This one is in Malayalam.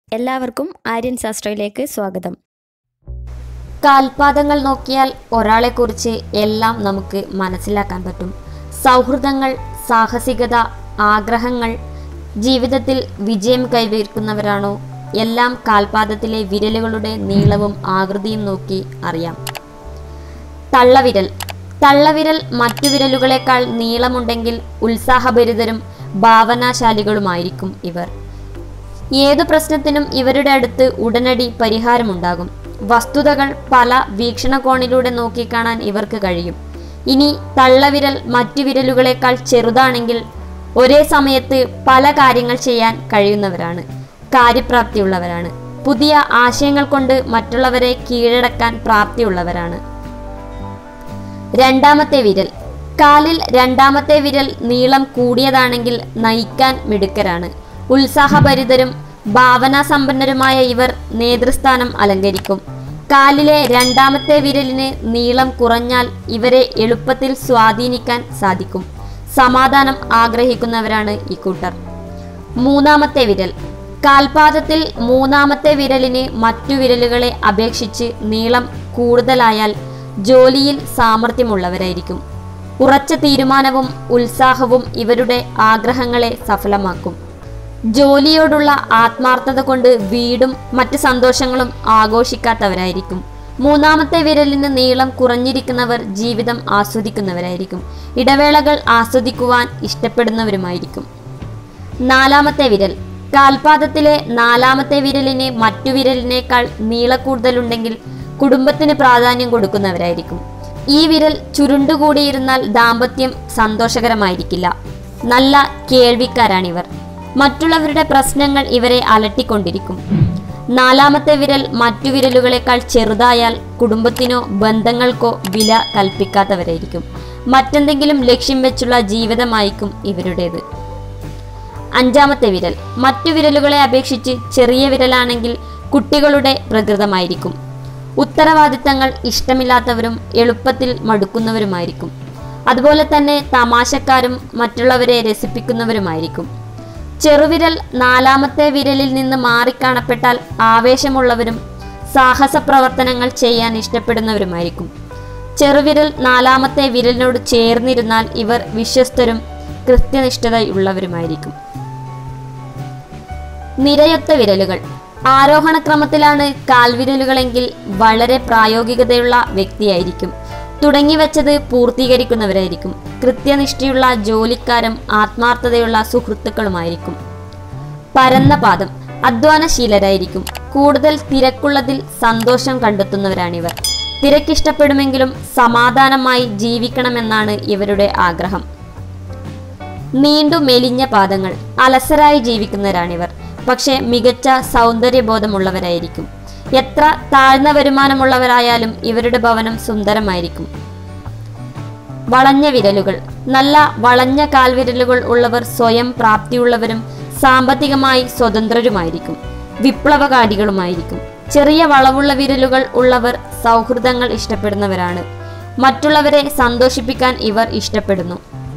എല്ലാവർക്കും ആര്യൻ ശാസ്ത്രയിലേക്ക് സ്വാഗതം കാൽപാദങ്ങൾ നോക്കിയാൽ ഒരാളെക്കുറിച്ച് എല്ലാം നമുക്ക് മനസ്സിലാക്കാൻ പറ്റും സൗഹൃദങ്ങൾ സാഹസികത ആഗ്രഹങ്ങൾ ജീവിതത്തിൽ വിജയം കൈവരിക്കുന്നവരാണോ എല്ലാം കാൽപാദത്തിലെ വിരലുകളുടെ നീളവും ആകൃതിയും നോക്കി അറിയാം തള്ളവിരൽ തള്ളവിരൽ മറ്റു വിരലുകളെക്കാൾ നീളമുണ്ടെങ്കിൽ ഉത്സാഹഭരിതരും ഭാവനാശാലികളുമായിരിക്കും ഇവർ ഏതു പ്രശ്നത്തിനും ഇവരുടെ അടുത്ത് ഉടനടി പരിഹാരമുണ്ടാകും വസ്തുതകൾ പല വീക്ഷണകോണിലൂടെ നോക്കിക്കാണാൻ ഇവർക്ക് കഴിയും ഇനി തള്ളവിരൽ മറ്റു വിരലുകളെക്കാൾ ചെറുതാണെങ്കിൽ ഒരേ സമയത്ത് പല കാര്യങ്ങൾ ചെയ്യാൻ കഴിയുന്നവരാണ് കാര്യപ്രാപ്തിയുള്ളവരാണ് പുതിയ ആശയങ്ങൾ കൊണ്ട് മറ്റുള്ളവരെ കീഴടക്കാൻ പ്രാപ്തിയുള്ളവരാണ് രണ്ടാമത്തെ വിരൽ കാലിൽ രണ്ടാമത്തെ വിരൽ നീളം കൂടിയതാണെങ്കിൽ നയിക്കാൻ മിടുക്കരാണ് ഉത്സാഹഭരിതരും ഭാവനാസമ്പന്നരുമായ ഇവർ നേതൃസ്ഥാനം അലങ്കരിക്കും കാലിലെ രണ്ടാമത്തെ വിരലിന് നീളം കുറഞ്ഞാൽ ഇവരെ എളുപ്പത്തിൽ സ്വാധീനിക്കാൻ സാധിക്കും സമാധാനം ആഗ്രഹിക്കുന്നവരാണ് ഇക്കൂട്ടർ മൂന്നാമത്തെ വിരൽ കാൽപാദത്തിൽ മൂന്നാമത്തെ വിരലിന് മറ്റു വിരലുകളെ അപേക്ഷിച്ച് നീളം കൂടുതലായാൽ ജോലിയിൽ സാമർഥ്യമുള്ളവരായിരിക്കും ഉറച്ച തീരുമാനവും ഉത്സാഹവും ഇവരുടെ ആഗ്രഹങ്ങളെ സഫലമാക്കും ജോലിയോടുള്ള ആത്മാർത്ഥത കൊണ്ട് വീടും മറ്റ് സന്തോഷങ്ങളും ആഘോഷിക്കാത്തവരായിരിക്കും മൂന്നാമത്തെ വിരലിന് നീളം കുറഞ്ഞിരിക്കുന്നവർ ജീവിതം ആസ്വദിക്കുന്നവരായിരിക്കും ഇടവേളകൾ ആസ്വദിക്കുവാൻ ഇഷ്ടപ്പെടുന്നവരുമായിരിക്കും നാലാമത്തെ വിരൽ കാൽപാദത്തിലെ നാലാമത്തെ വിരലിന് മറ്റു വിരലിനേക്കാൾ നീളക്കൂടുതലുണ്ടെങ്കിൽ കുടുംബത്തിന് പ്രാധാന്യം കൊടുക്കുന്നവരായിരിക്കും ഈ വിരൽ ചുരുണ്ടുകൂടിയിരുന്നാൽ ദാമ്പത്യം സന്തോഷകരമായിരിക്കില്ല നല്ല കേൾവിക്കാരാണിവർ മറ്റുള്ളവരുടെ പ്രശ്നങ്ങൾ ഇവരെ അലട്ടിക്കൊണ്ടിരിക്കും നാലാമത്തെ വിരൽ മറ്റു വിരലുകളെക്കാൾ ചെറുതായാൽ കുടുംബത്തിനോ ബന്ധങ്ങൾക്കോ വില കൽപ്പിക്കാത്തവരായിരിക്കും മറ്റെന്തെങ്കിലും ലക്ഷ്യം വെച്ചുള്ള ജീവിതമായിരിക്കും ഇവരുടേത് അഞ്ചാമത്തെ വിരൽ മറ്റു വിരലുകളെ അപേക്ഷിച്ച് ചെറിയ വിരലാണെങ്കിൽ കുട്ടികളുടെ പ്രകൃതമായിരിക്കും ഉത്തരവാദിത്തങ്ങൾ ഇഷ്ടമില്ലാത്തവരും എളുപ്പത്തിൽ മടുക്കുന്നവരുമായിരിക്കും അതുപോലെ തന്നെ തമാശക്കാരും മറ്റുള്ളവരെ രസിപ്പിക്കുന്നവരുമായിരിക്കും ചെറുവിരൽ നാലാമത്തെ വിരലിൽ നിന്ന് മാറിക്കാണപ്പെട്ടാൽ ആവേശമുള്ളവരും സാഹസ പ്രവർത്തനങ്ങൾ ചെയ്യാൻ ഇഷ്ടപ്പെടുന്നവരുമായിരിക്കും ചെറുവിരൽ നാലാമത്തെ വിരലിനോട് ചേർന്നിരുന്നാൽ ഇവർ വിശ്വസ്തരും കൃത്യനിഷ്ഠതയുള്ളവരുമായിരിക്കും നിരയൊത്ത വിരലുകൾ ആരോഹണക്രമത്തിലാണ് കാൽവിരലുകളെങ്കിൽ വളരെ പ്രായോഗികതയുള്ള വ്യക്തിയായിരിക്കും തുടങ്ങിവെച്ചത് പൂർത്തീകരിക്കുന്നവരായിരിക്കും കൃത്യനിഷ്ഠയുള്ള ജോലിക്കാരും ആത്മാർത്ഥതയുള്ള സുഹൃത്തുക്കളുമായിരിക്കും പരന്ന പാദം അധ്വാനശീലരായിരിക്കും കൂടുതൽ തിരക്കുള്ളതിൽ സന്തോഷം കണ്ടെത്തുന്നവരാണിവർ തിരക്കിഷ്ടപ്പെടുമെങ്കിലും സമാധാനമായി ജീവിക്കണമെന്നാണ് ഇവരുടെ ആഗ്രഹം നീണ്ടു മെലിഞ്ഞ പാദങ്ങൾ അലസരായി ജീവിക്കുന്നവരാണിവർ പക്ഷേ മികച്ച സൗന്ദര്യബോധമുള്ളവരായിരിക്കും എത്ര താഴ്ന്ന വരുമാനമുള്ളവരായാലും ഇവരുടെ ഭവനം സുന്ദരമായിരിക്കും വളഞ്ഞ വിരലുകൾ നല്ല വളഞ്ഞ കാൽവിരലുകൾ ഉള്ളവർ സ്വയം പ്രാപ്തിയുള്ളവരും സാമ്പത്തികമായി സ്വതന്ത്രരുമായിരിക്കും വിപ്ലവകാരികളുമായിരിക്കും ചെറിയ വളവുള്ള വിരലുകൾ ഉള്ളവർ സൗഹൃദങ്ങൾ ഇഷ്ടപ്പെടുന്നവരാണ് മറ്റുള്ളവരെ സന്തോഷിപ്പിക്കാൻ ഇവർ ഇഷ്ടപ്പെടുന്നു